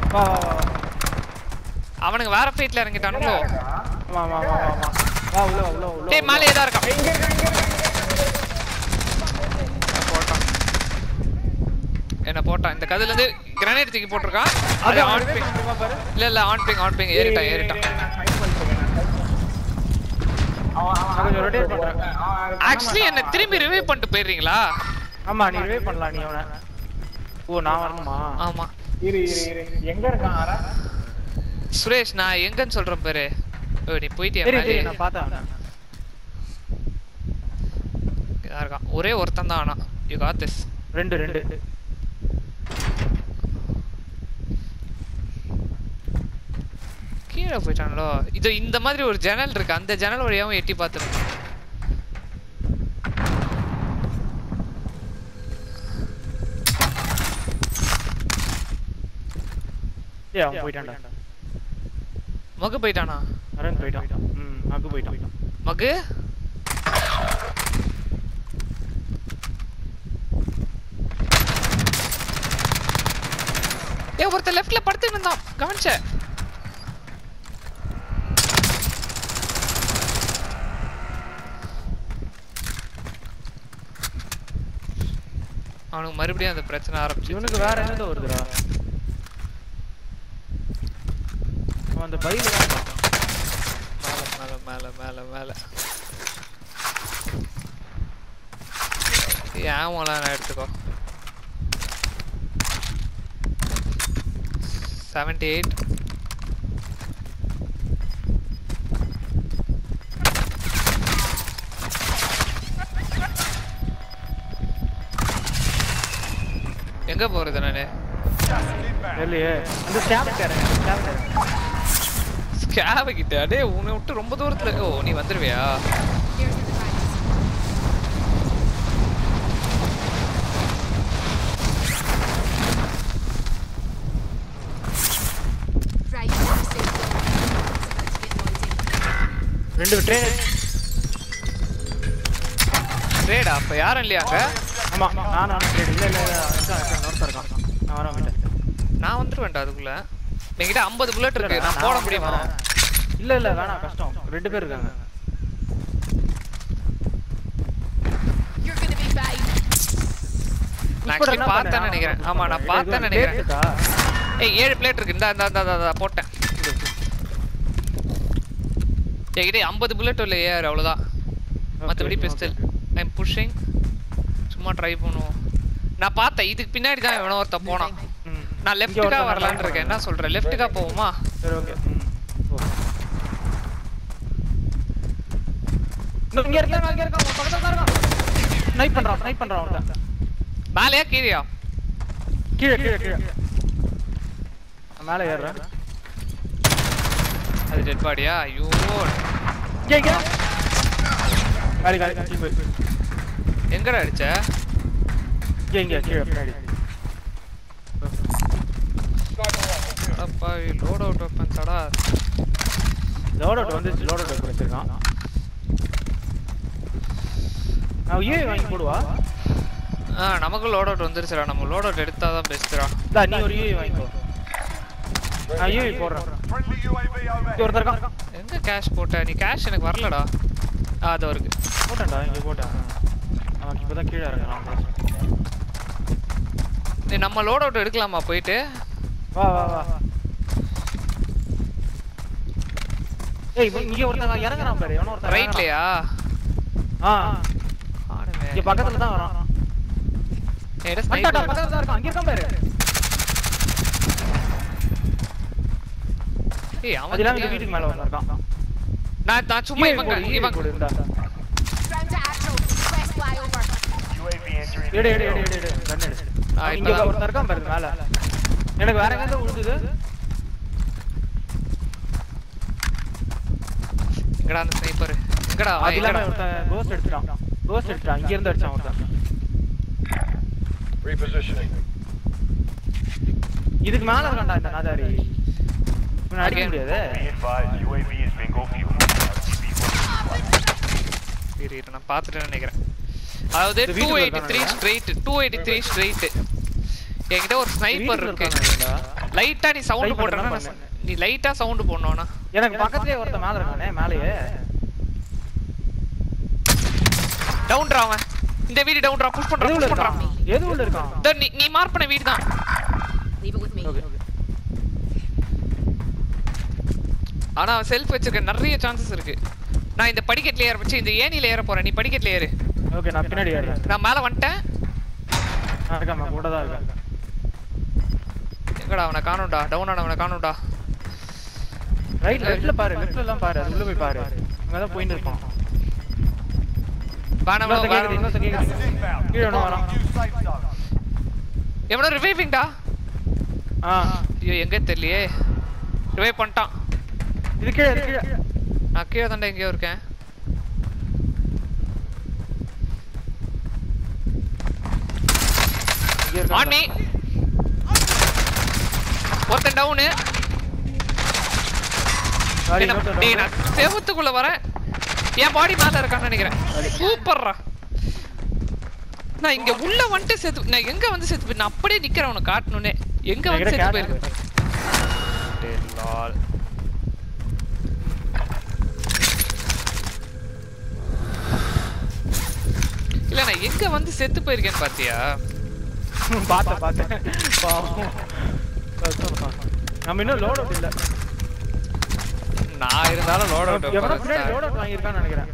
வா வா வா அவனுங்க வேற ஃபைட்ல இறங்கிட்டானுங்களோ ஆமா ஆமா ஆமா ஆமா வா உள்ள வா, உள்ள வா, உள்ள டேய் வா. மேலே ஏதா இருக்கான் போட்டான் என்ன போட்டான் இந்த கதுல இருந்து கிரனேட் தூக்கி போட்டிருக்கான் அது ஆன் பிங் இல்ல இல்ல ஆன் பிங் ஆன் பிங் ஏறிட்டான் ஏறிட்டான் நான் கொஞ்சம் ரொட்டேட் பண்றேன் ஆக்சுவலி என்ன திரும்பி ரிவைவ் பண்ணிட்டு போயிடுறீங்களா ஆமா நீ ரிவே பண்ணலாம் நீ அவனை ஓ நான் வரணுமா ஆமா இரு இரு இரு எங்க இருக்கான் ஆரா சுரேஷ் நான் எங்கன்னு சொல்றேன் பாரு ஓ நீ போயிட்டியா சரி மேலே சரி நான் பார்த்தேன் அவனை. இதா இருக்கான் ஒரே ஒருத்தன் தான் ஆனா யூ காட் திஸ் ரெண்டு ரெண்டு கீழே போயிட்டானோ இது இந்த மாதிரி ஒரு ஜன்னல் இருக்கு அந்த ஜன்னல் வழியாவும் எட்டி பார்த்துருக்கேன் ஏய் அவன் போயிட்டான்டா மகு போயிட்டானா அரன் போயிட்டான் ம் அக்கு போயிட்டான் மகு ஏ ஒருத்தர் லெஃப்ட்ல படுத்து இருந்தான் கவனிச்ச அவனுக்கு மறுபடியும் அந்த பிரச்சனை ஆரம்பிச்சு இவனுக்கு வேற எங்க வருதுடா அவன் அந்த பையில தான் இருக்கான். மேல மேல மேல மேல மேல ஏன் நான் எடுத்துக்கோ செவன்டி எயிட் எங்க போறது நானு தெரியலையே அந்த ஸ்டாப் காரன் ஸ்டாப் காரன் ஸ்கேவ கிட்ட டேய் உன்னை விட்டு ரொம்ப தூரத்துல ஓ நீ வந்துருவியா Right, now safe zone. It's about to get noisy. ரெண்டு ட்ரெயின் ரேடா அப்ப யாரும் இல்லையா அங்க ஆமா நான் நான் ட்ரெயின் இல்ல இல்ல இல்ல இருக்கான் இருக்கான் இன்னொருத்தன் இருக்கான் நான் வரேன் கிட்ட நான் வந்துருவேன்டா அதுக்குள்ள என்கிட்ட 50 புல்லட் இருக்கு நான் போட முடியுமா இல்ல இல்ல வேணாம் கஷ்டம் ரெண்டு பேர் இருக்காங்க You're gonna be fine. நான் ஆக்சுவலி பார்த்தேன்னு நினைக்கிறேன் ஆமா நான் பார்த்தேன்னு நினைக்கிறேன் ஏய் ஏழு பிளேட் இருக்கு இந்த இந்த இந்த போட்டேன் என்கிட்ட 50 புல்லட் இல்ல ஏஆர் அவ்வளவுதான் மத்தபடி பிஸ்டல் ஐம் புஷிங் சும்மா ட்ரை பண்ணுவோம் நான் பார்த்தேன் இதுக்கு பின்னாடி தான் எவனோ ஒருத்த போனான் நான் லெஃப்ட்டுக்கா வரலான்னு இருக்கேன் என்ன சொல்றேன் லெஃப்ட்டுக்கா போவோமா சரி ஓகே இங்க இருக்கான் இங்க இருக்கான் உன் பக்கத்துல தான் இருக்கான் ஸ்னைப் பண்றான் ஸ்னைப் பண்றான் ஒருத்தன் மேலையா கீழயா கீழே கீழே கீழே நான் மேலே ஏறுறேன் அது டெட் பாடியா ஐயோ இங்க இங்க காலி காலி காலி போய் எங்கடா அடிச்ச இங்க இங்க கீழே பின்னாடி அப்பா லோட் அவுட் வெப்பன்ஸாடா லோட் அவுட் வந்துச்சு லோட் அவுட் வச்சிருக்கான் நான் ஏ வாங்கி போடுவா ஆ நமக்கு லோட் அவுட் வந்துருச்சுடா நம்ம லோட் அவுட் எடுத்தா தான் பெஸ்ட்ரா இந்தா நீ ஒரு யூஏ வாங்கிக்கோ நான் யூஏ போடுறேன் இங்க ஒருத்தர் இருக்கான் எங்க கேஷ் போட்ட நீ கேஷ் எனக்கு வரலடா ஆ அது இருக்கு போட்டேன்டா இங்க போட்டேன் அவன் இப்பதான் கீழே இறங்குறான் நீ நம்ம லோட் அவுட் எடுக்கலாமா போயிட்டு வா வா வா ஏய் இவன் இங்க ஒருத்தன் இறங்குறான் பாரு எவனோ ஒருத்தன் இறங்குறான். ரைட்லயா ஆ ஆடுமே இங்க பக்கத்துல தான் வரான் என்கிட்ட வந்துட்டான்டா, sniper- பக்கத்துல தான் இருக்கான் அங்க இருக்கான் பாரு ஏய் அவன் அது இல்லாம இந்த தனியா- வீட்டுக்கு மேல ஒருத்தன் இருக்கான் நான் நான் சும்மா EA இவன் போடு, க- EA இவன் போடு, இந்தா. Ground to actual. Request flyover. எடு எடு எடு எடு எடு கன் எடு ஆ, இங்க இப்பதான். ஒருத்தன் இருக்கான் பாரு மேல எனக்கு வேற எங்க விழுந்தது எங்கடா அந்த ஸ்னைப்பர் எங்கடா அவன் அது இல்லாம எங்கடா ஒருத்தன் கோஸ்ட் எடுத்துட்டான் கோஸ்ட் எடுத்துட்டான் இங்க இருந்து அடிச்சான் ஒருத்தன் Repositioning. இதுக்கு மேல இருக்கான்டா இந்த நாதாரி இவனை அடிக்க Again. முடியாது Be advised, UAV is bingo fuel. இரு இரு நான் பார்த்துட்டேன்னு நினைக்கிறேன் அதாவது இந்த டூ வீட்டுக்குள்ள எயிட்டி த்ரீ இருக்கானுங்களா? Straight two eighty three straight என்கிட்ட ஒரு ஸ்னைப்பர் வீட்டுல இருக்கு இருக்கானுங்களா? லைட்டா நீ சவுண்ட் Sniper போடுறேன்னா என்ன நான் நீ லைட்டா சவுண்ட் போடணும்னா எனக்கு பக்கத்துலயே ஒருத்தன் மேல இருக்கானே மேலயே டவுன்ரா அவன் இந்த வீடு டவுன்ரா புஷ் பண்றான் எது உள்ள புஷ் பண்றான் இருக்கான் எது உள்ள இருக்கான் இதோ நீ நீ மார்க் பண்ண வீடு தான் Leave it with me. Okay ஆனா அவன் செல்ஃப் வச்சிருக்க நிறைய சான்சஸ் இருக்கு நான் இந்த படிக்கட்டுல ஏற வச்சு இந்த ஏணில ஏற போறேன் நீ படிக்கட்டுல ஏறு ஓகே நான் பின்னாடி ஏறேன் நான் மேல வந்துட்டேன் நான் இருக்கேன் கூட தான் இருக்கேன் எங்கடா அவனை காணும்டா டவுன் ஆனவனை காணும்டா ரைட் லெஃப்ட்ல பாரு லெஃப்ட்ல எல்லாம் பாரு அது உள்ள போய் பாரு அங்க தான் போயிட்டு இருப்பான் வேணாம் இன்னொருத்தன் கேக்குது வேணாம் இன்னொருத்தன் கேக்குது Inbound. கீழே ஒண்ணு வரான் New safe zone. எவனோ ரிவைவிங்டா ஆ ஐயோ எங்க தெரியலையே ரிவைவ் பண்ணிட்டான் இது கீழே இது கீழே நான் கீழே தாண்டா எங்கேயோ இருக்கேன் இங்க இருக்கான் ஆன் மீ ஒருத்தன் டவுனு சாரி என்ன- இன்னொருத்தன் டேய் down. நான் செவத்துக்குள்ள வரேன் என் பாடி மேல இருக்கான்னு நினைக்கிறேன் சூப்பர்ரா நான் இங்க உள்ள வந்துட்டு செத்து நான் எங்க வந்து செத்து போய் நான் அப்படியே நிக்கிறேன் உனக்கு காட்டணும்னே எங்க வந்து என்கிட்ட செத்து cat போயிருக்கேன் டேய் லால் இல்ல நான் எங்க வந்து செத்து போயிருக்கேன்னு பாத்தியா பார்த்தேன் பார்த்தேன் பாவம். கஷ்டம்தான். நம்ம இன்னும் லோட் அவுட் இல்ல நான் இருந்தாலும் லோட் எவனோ பின்னாடி அவுட் லோட் அவுட் வாங்கியிருக்கான்னு நினைக்கிறேன்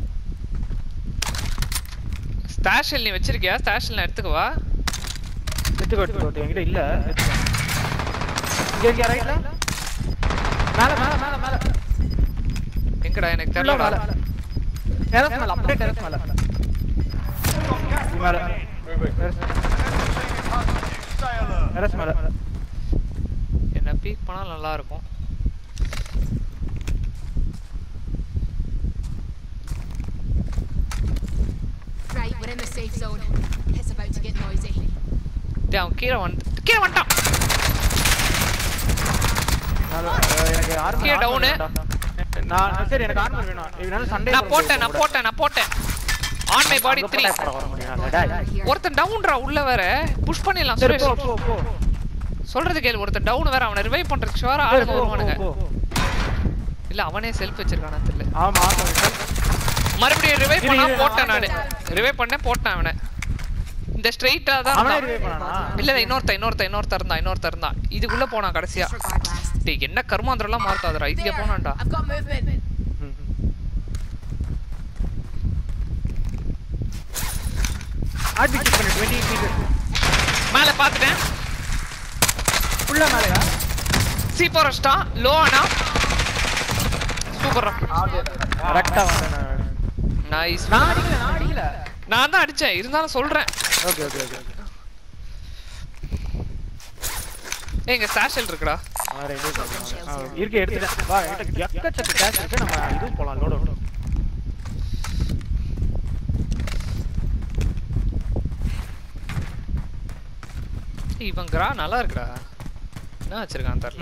ஸ்டாஷில் நீ வச்சிருக்கியா ஸ்டாஷில் நான் எடுத்துக்கவா எடுத்துக்கோ எடுத்துக்கோ என்கிட்ட இல்ல எடுத்துக்கோ. இங்க இருக்கியா ரைட்ல மேல மேல மேல மேல எங்கடா எனக்கு ஃபுல்லா மேல தெரியல டெரஸ் மேல அப்படியே டெரஸ் மேல இது மேல Stay alert. டெரஸ் மேல என்ன பீக் பண்ணா நல்லா இருக்கும் Right, we're in the safe zone. It's about to get noisy. டேய் அவன் கீழே வந்து கீழே வந்துட்டான் மேல, அஹ், எனக்கு armor- கீழே armor down. வேண்டாம். நான் சரி எனக்கு ஆர்மர் வேணும் இதனால சண்டே நான் போட்டேன் நான் போட்டேன் நான் போட்டேன் ஆன் மை பாடி த்ரீ வர முடியாது ஒருத்தன் டவுன்ரா உள்ள வேற புஷ் பண்ணிடலாம் சரி சுரேஷ் போ போ போ சொல்றது கேளு ஒருத்தன் டவுன் வேற அவனை ரிவைவ் பண்றதுக்கு ஷுவரா சரி, ஆளுங்க போ, வருவானுங்க போ, போ. இல்ல அவனே செல்ஃப் வச்சிருக்கானா தெரியல ஆமா ஆமா மறுபடியும் ரிவைவ் இரு, பண்ணா இரு, போட்டேன் நான் நானு ரிவைவ் பண்ணேன் போட்டேன் அவனை இந்த ஸ்ட்ரைட்டா தான் அவனே இருந்தான். revive பண்ணானா? இல்ல இல்ல இன்னொருத்த இன்னொருத்த இன்னொருத்த இருந்தான் இன்னொருத்த இருந்தான் இதுக்குள்ள போனான் கடைசியா Disregard last. டேய் என்ன கர்மாந்திரம்லாம் மார்க்காதடா இங்க There, போனான்டா I've got movement. ம், ம். ஆர்ட் பிக் பண்ணு 20 feet மேல பாத்துட்டேன் ஃபுல்லா மேலயா சி ஃபாரஸ்டா லோ ஆனா சூப்பர்ரா கரெக்ட்டா வந்தேன் நைஸ் நான் அடிக்கல நான் அடிக்கல நான் தான் அடிச்சேன் இருந்தாலும் சொல்றேன் ஓகே ஓகே ஓகே ஏய் இங்க ஸ்டாஷல் இருக்குடா வேற எங்க போலாம் ஆ, இருக்கு எடுத்துட்டேன் வா என்கிட்ட எக்கச்சக்க கேஷ் இருக்கு நம்ம இது போலாம் லோட் அவுட் ஏய், இவன் கிரா நல்லா இருக்குடா என்ன வச்சிருக்கான் தெரியல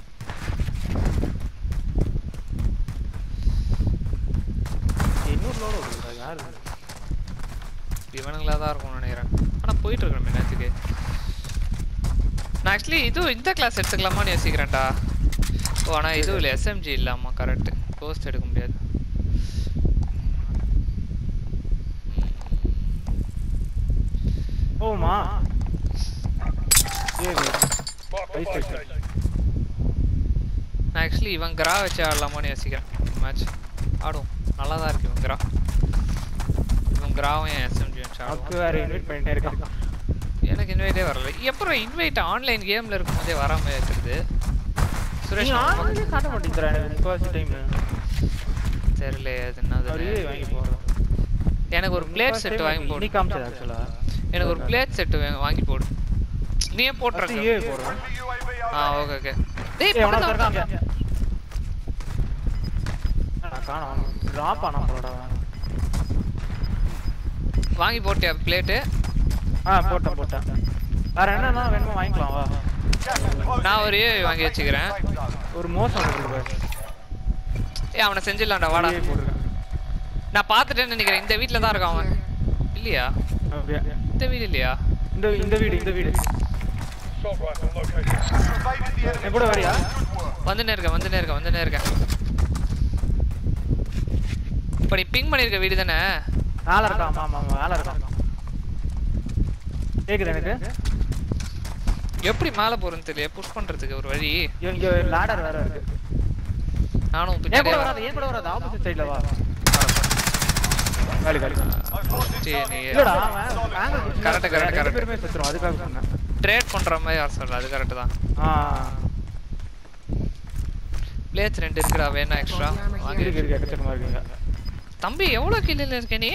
இன்னொரு லோட் அவுட் யாரு இவனுங்களா தான் இருக்கும்னு நினைக்கிறேன் ஆனா போயிட்டு இருக்கணும் நேரத்துக்கு நான் ஆக்சுவலி இது இந்த கிளாஸ் எடுத்துக்கலாமான்னு யோசிக்கிறேன்டா ஓ ஆனா இது இல்லை எஸ்எம்ஜி இல்லாமா கரெக்ட் கோஸ்ட் எடுக்க முடியாது ஓமா ஏவி பை ஸ்டேஷன் நான் ஆக்சுவலி இவன் கிரா வச்சு ஆடலாமான்னு யோசிக்கிறேன் மேட்ச் ஆடும் நல்லா தான் இருக்கு இவன் கிரா இவன் கிராவும் என் எஸ்எம்ஜி வச்சு ஆடுவான் அக்கு வேற இன்வைட் பண்ணிட்டே இருக்கான் எனக்கு இன்வைட்டே வரல எப்பறம் இன்வைட் ஆன்லைன் கேம்ல இருக்கும்போதே வராம இருக்குது சுரேஷ் நீ நம்ம- ஆன்லைன்ல காட்ட மாட்டேங்கற எனக்கு ஃபர்ஸ்ட் டைம் தெரியல அது என்னது அவரே வாங்கி போறோம் எனக்கு ஒரு பிளேட் செட் வாங்கி நீ போடு காமிச்சது ஆக்சுவலா எனக்கு ஒரு பிளேட் செட் வாங்கி போடு நீயே ஃபர்ஸ்ட் போட்டுருக்க ஏ போறோம் UAV ஆ ஓகே ஓகே டேய் ஏய் அவன பக்கத்துல இருக்காங்க வந்தான். நான் காணோம் டிராப் ஆனா போலடா வாங்கி போட்டியா பிளேட்டு ஆ போட்டேன் போட்டேன் வேற என்னன்னா வேணுமோ வாங்கிக்கலாம் வா நான் ஒரு ஏ வாங்கி வச்சுக்கிறேன் ஒரு மோசம் இருக்கு பாரு ஏய் அவனை செஞ்சிடலாம்டா வாடா ஏ போட்டுருக்கேன் நான் பார்த்துட்டேன்னு நினைக்கிறேன் இந்த வீட்டில் தான் இருக்கான் அவன் இல்லையா அப்படியே இந்த வீடு இல்லையா இந்த இந்த வீடு இந்த வீடு Evaded the enemy. என் கூட வரியா வந்துனே இருக்கேன் வந்துனே இருக்கேன் வந்துனே இருக்கேன் இப்போ நீ பிங் பண்ணிருக்க வீடு தானே மேல இருக்கான் ஆமா ஆமா ஆமா மேல இருக்கான் கேக்குது எனக்கு எப்படி மேலே போறேன்னு தெரியல புஷ் பண்றதுக்கு ஒரு வழி இங்க- இங்க லேடர் வேற இருக்கு நானும் ஏன் பின்னாடியே கூட வரேன். வராது ஏன் கூட வராது ஆப்போசிட் சைடுல வா காலி காலி சரி, நீ இல்லடா அவன் angle பிடிச்சு Correct, correct, ரெண்டு correct. பேருமே செத்துரும் அதுக்காக சொன்னேன் ட்ரேட் பண்ற மாதிரி யார் சொல்ற அது கரெக்ட் தான் ஆ பிளேட்ஸ் ரெண்டு இருக்குடா வேணா எக்ஸ்ட்ரா வாங்கி இருக்கு இருக்கு எக்கச்சக்கமா இருக்குங்க தம்பி எவ்வளவு கில்லில் இருக்க நீ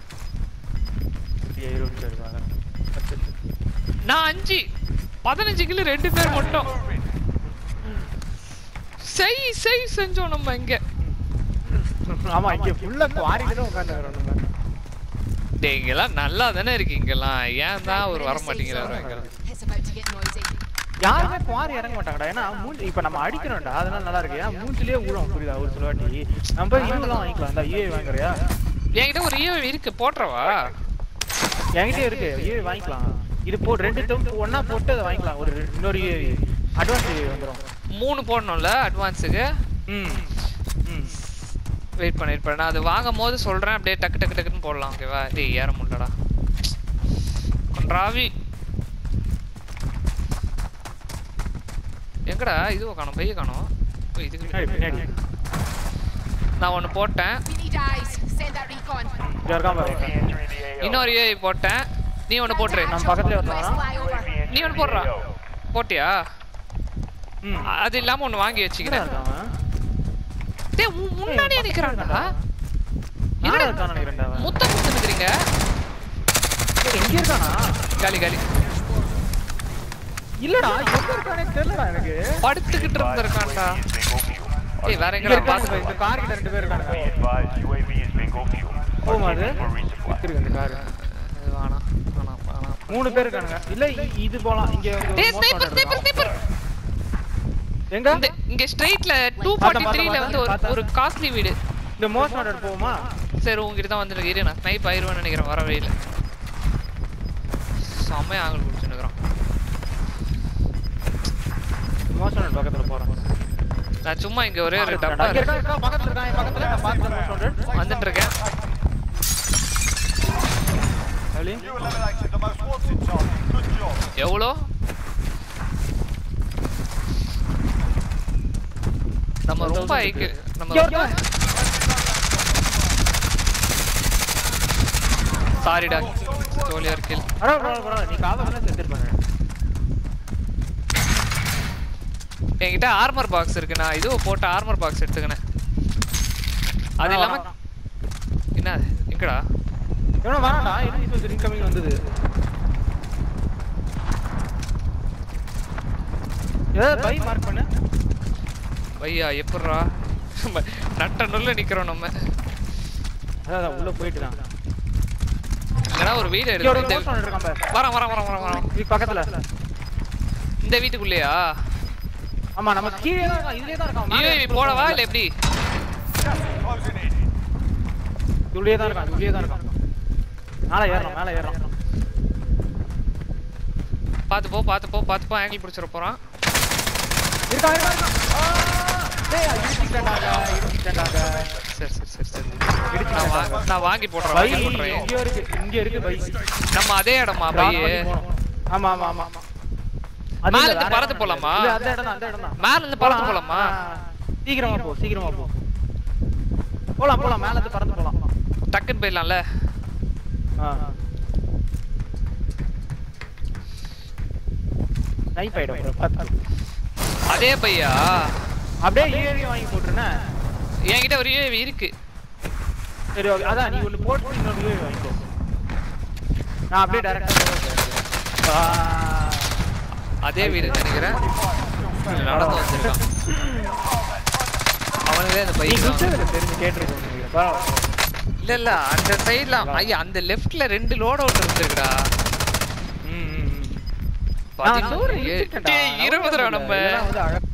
இருபது பேர் இருக்காங்க பத்து. நான் அஞ்சு பதினஞ்சு கிலோ ரெண்டு பேர் மட்டும் செய் செய் செஞ்சோம் நம்ம இங்க ஆமா இங்க ஃபுல்லா குவாரில தான் உட்கார்ந்து நம்ம டேய் இங்கெல்லாம் நல்லா தானே இருக்கு இங்கெல்லாம் ஏன் தான் ஒரு வர மாட்டேங்கிறாரு இங்க It's about to get noisy. யாருமே குவாரி இறங்க மாட்டாங்கடா ஏன்னா மூஞ்சி இப்ப நம்ம அடிக்கிறோம்டா அதனால நல்லா இருக்கு ஏன்னா மூஞ்சிலேயே ஊழும் புரியுதா ஒரு சில வாட்டி நம்ம போய் இதுலாம் வாங்கிக்கலாம் இந்த ஏ வாங்குறியா என்கிட்ட ஒரு ஈவ இருக்கு போட்டுறவா என்கிட்டயே இருக்கு ஏ வாங்கிக்கலாம் இது போ ரெண்டு டவுன் ஒண்ணா போட்டு அதை வாங்கிக்கலாம் ஒரு ரெ- இன்னொரு ஏ அட்வான்ஸ் ஏ வந்துரும் மூணு போடணும்ல அட்வான்ஸுக்கு ம் ம் வெயிட் பண்ணி வெயிட் பண்ண நான் அது வாங்கும் போது சொல்றேன் அப்படியே டக்கு டக்கு டக்குன்னு போடலாம் ஓகேவா டேய் ஏற முடியலடா கொன்றாவி எங்கடா இதுவோ காணோம் பைய காணோம் ஓ, இதுக்கு பின்னாடி பின்னாடி நான் ஒன்று போட்டேன் We need eyes. Send that recon. இங்க இருக்கான் பாருங்க இன்னொரு ஏஐ போட்டேன் நீ ஒன்று போட்டுரு நம்ம பக்கத்துலயே West ஒருத்தன் flyover. நீ ஒன்று போடுறா போட்டியா ம் அது இல்லாம ஒன்று வாங்கி இங்க வச்சுக்கிறேன் இருக்கான் அவன். டேய் உன் முன்னாடியே நிக்கிறான்டா மேல என்னடா இருக்கான்னு நினைக்கிறேன்டா அவன். முத்தம் முத்து நிக்கிறீங்க ஏய், இங்க இருக்கானா காலி காலி இல்லடா எங்க இருக்கானே தெரியலடா எனக்கு படுத்துக்கிட்டு இருந்திருக்கான்டா ஏய் வேற இங்க எங்கடா இருக்கானுங்க பாத்து இந்த கார் கிட்ட ரெண்டு பேர் இருக்கானுங்க Advised UAV is bingo fuel. போமா அது For resupply. இருக்கு இந்த கார் இது வேணாம் வேணாம் வேணாம் மூணு பேர் இருக்கானுங்க இல்ல இ- இது போலாம் இங்க ஒரு டேய் most ஸ்னைப்பர் wanted ஸ்னைப்பர் இருக்கான். ஸ்னைப்பர் எங்க இந்த இங்க ஸ்ட்ரைட்ல 243 பார்த்தேன், ல வந்து ஒரு பார்த்தேன். ஒரு காஸ்ட்லி வீடு இந்த மோஸ்ட் வாண்டட் போவோமா சரி உங்ககிட்ட தான் வந்துருக்கு இரு நான் ஸ்னைப் ஆயிருவேன்னு நினைக்கிறேன் வர வழியில செம்மையா ஆங்கிள் குடிச்சுன்னுக்குறான் மோஸ்ட் வாண்டட் பக்கத்துல போறோம் நான் சும்மா இங்க ஒரே ஒரு டப்பா அங்க இருக்கா இருக்கா பக்கத்துல இருக்கான் என் பக்கத்துல நான் பார்த்தேன் மோஸ்ட் வாண்டட் வந்துட்டு இருக்கேன் எப்படி You eliminated the most wanted target. Good job. எவ்வளோ நம்ம ரொம்ப ஐக்கு நம்ம இங்க ஒருத்தன். சாரிடா ஜோலியா கில் அடா, bro, bro, நீ காவல்ல செத்துருப்பாங்க என்கிட்ட ஆர்மர் பாக்ஸ் இருக்கு நான் இதுவும் போட்ட ஆர்மர் பாக்ஸ் எடுத்துக்கினேன் அது இல்லாம என்ன எங்கடா எவனோ வரான்டா என்ன இன்கமிங் வந்தது ஏதாவது பை மார்க் பண்ணு ஐயா எப்பட்றா நம்ம நட்ட நுள்ள நிக்கிறோம் நம்ம அதான் அதான், உள்ள போயிட்டு தான் இல்லைன்னா ஒரு வீடு இங்க ஒரு எடுத்து மோஸ்ட் வாண்டட் இருக்கான் பாரு வரேன் வரேன் வரேன் வரேன் வரேன் இது பக்கத்துல இந்த வீட்டுக்குள்ளேயா ஆமா நம்ம கீழே தான் இருக்கான் இதுலயே தான் இருக்கான் மேல யூஏவி போடவா இல்ல எப்படி Closing in. இதுலயே தான் இருக்கான் இதுலயே தான் இருக்கான் மேல ஏறணும் மேல ஏறணும் பார்த்து போ பார்த்து போ பார்த்து போ ஆங்கிள் பிடிச்சிட போறான் இருக்கான் இருக்கான் இருக்கான் ஆ! டேய் இடிச்சிட்டாங்க இடிச்சிட்டாங்க சரி சரி சரி சரி நான் வா- நான் வாங்கி போடுறேன் பை வாங்கி போடுறேன் இங்க இருக்கு இங்க இருக்கு பை நம்ம அதே இடமா Cross பை பண்ணி போகணும். ஆமா ஆமா ஆமா ஆமா அது மேல இல்ல, இருந்து வேற பறந்து இடம் போலாமா? இல்ல, அந்த இடம் தான் அந்த இடம் தான் மேல இருந்து பறந்து போலாமா ஆ, சீக்கிரமா போ சீக்கிரமா போ போலாம் போலாம் மேல இருந்து பறந்து போலாம் டக்குன்னு போயிடலாம்ல ஆ நைப் ஆயிடும் bro, பார்த்து அதே பையா அப்படியே யூஏவி வாங்கி போட்டுருனே என்கிட்ட ஒரு யூஏவி இருக்கு சரி ஓகே அதான் நீ ஒன்று போட்டு இன்னொரு யூஏவி வாங்கிக்கோ நான் அப்படியே டேரக்டா அதே வீடு நினைக்கிறேன் இல்ல, நடந்து வந்திருக்கான் அவனுங்களே அந்த நீ பைக் குச்சதுல தெரிஞ்சு கேட்டிருக்கோம் நினைக்கிறேன் பரவாயில்ல இல்ல இல்ல அந்த சைடுல ஐயா அந்த லெஃப்ட்ல ரெண்டு லோட் அவுட் இருந்திருக்குடா ம், ம், ம். நான் பதினொன்று, சோறு ஏ- இடிச்சிட்டேன்டா. டேய், இருபதுடா நம்ம இதெல்லாம் வந்து அழ-